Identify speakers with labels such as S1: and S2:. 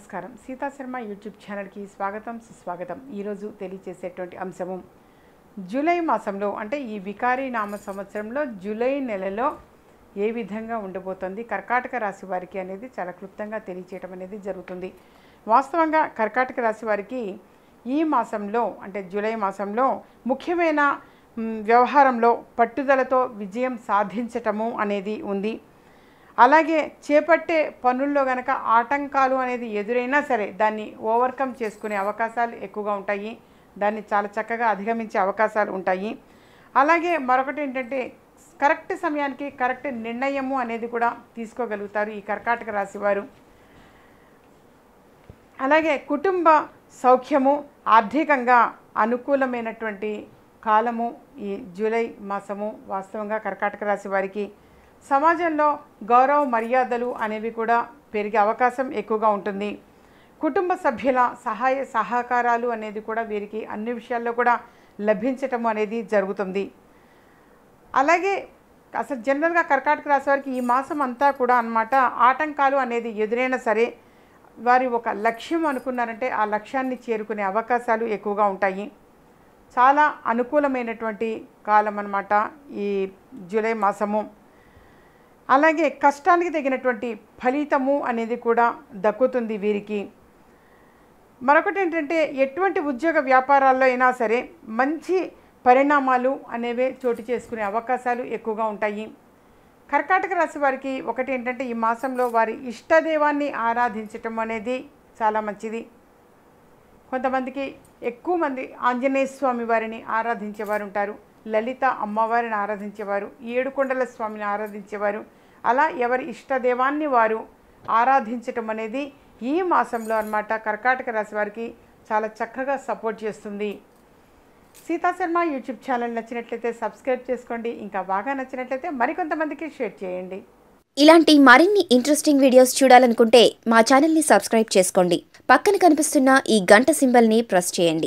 S1: నమస్కారం సీతా శర్మ యూట్యూబ్ ఛానల్కి స్వాగతం సుస్వాగతం ఈరోజు తెలియచేసేటువంటి అంశము జూలై మాసంలో అంటే ఈ వికారీ నామ సంవత్సరంలో జూలై నెలలో ఏ విధంగా ఉండబోతోంది కర్కాటక రాశి వారికి అనేది చాలా క్లుప్తంగా తెలియచేయటం అనేది జరుగుతుంది వాస్తవంగా కర్కాటక రాశి వారికి ఈ మాసంలో అంటే జూలై మాసంలో ముఖ్యమైన మ్, వ్యవహారంలో పట్టుదలతో విజయం సాధించటము అనేది ఉంది అలాగే చేపట్టే పనుల్లో గనక ఆటంకాలు అనేది ఎదురైనా సరే దాన్ని ఓవర్కమ్ చేసుకునే అవకాశాలు ఎక్కువగా ఉంటాయి దాన్ని చాలా చక్కగా అధిగమించే అవకాశాలు ఉంటాయి అలాగే మరొకటి ఏంటంటే కరెక్ట్ సమయానికి కరెక్ట్ నిర్ణయము అనేది కూడా తీసుకోగలుగుతారు ఈ కర్కాటక రాశి వారు అలాగే కుటుంబ సౌఖ్యము ఆర్థికంగా అనుకూలమైనటువంటి కాలము ఈ జూలై మాసము వాస్తవంగా కర్కాటక రాశి వారికి సమాజంలో గౌరవ మర్యాదలు అనేవి కూడా పెరిగే అవకాశం ఎక్కువగా ఉంటుంది కుటుంబ సభ్యుల సహాయ సహకారాలు అనేది కూడా వీరికి అన్ని విషయాల్లో కూడా లభించటం అనేది జరుగుతుంది అలాగే అసలు జనరల్గా కర్కాటక రాశి వారికి ఈ మాసం అంతా కూడా అన్నమాట ఆటంకాలు అనేది ఎదురైనా సరే వారి ఒక లక్ష్యం అనుకున్నారంటే ఆ లక్ష్యాన్ని చేరుకునే అవకాశాలు ఎక్కువగా ఉంటాయి చాలా అనుకూలమైనటువంటి కాలం అన్నమాట ఈ జూలై మాసము అలాగే కష్టానికి తగినటువంటి ఫలితము అనేది కూడా దక్కుతుంది వీరికి మరొకటి ఏంటంటే ఎటువంటి ఉద్యోగ వ్యాపారాల్లో అయినా సరే మంచి పరిణామాలు అనేవే చోటు చేసుకునే అవకాశాలు ఎక్కువగా ఉంటాయి కర్కాటక రాశి వారికి ఒకటి ఏంటంటే ఈ మాసంలో వారి ఇష్టదైవాన్ని ఆరాధించటం అనేది చాలా మంచిది కొంతమందికి ఎక్కువ మంది ఆంజనేయ స్వామి వారిని ఆరాధించేవారు ఉంటారు లలిత అమ్మవారిని ఆరాధించేవారు ఏడుకొండల స్వామిని ఆరాధించేవారు అలా ఎవరి ఇష్టదైవాన్ని వారు ఆరాధించటం అనేది ఈ మాసంలో అన్నమాట కర్కాటక రాశి వారికి చాలా చక్కగా సపోర్ట్ చేస్తుంది సీతా శర్మ యూట్యూబ్ ఛానల్ నచ్చినట్లయితే సబ్స్క్రైబ్ చేసుకోండి ఇంకా బాగా నచ్చినట్లయితే మరికొంతమందికి షేర్ చేయండి
S2: ఇలాంటి మరిన్ని ఇంట్రెస్టింగ్ వీడియోస్ చూడాలనుకుంటే మా ఛానల్ని సబ్స్క్రైబ్ చేసుకోండి పక్కన కనిపిస్తున్న ఈ గంట సింబల్ని ప్రెస్ చేయండి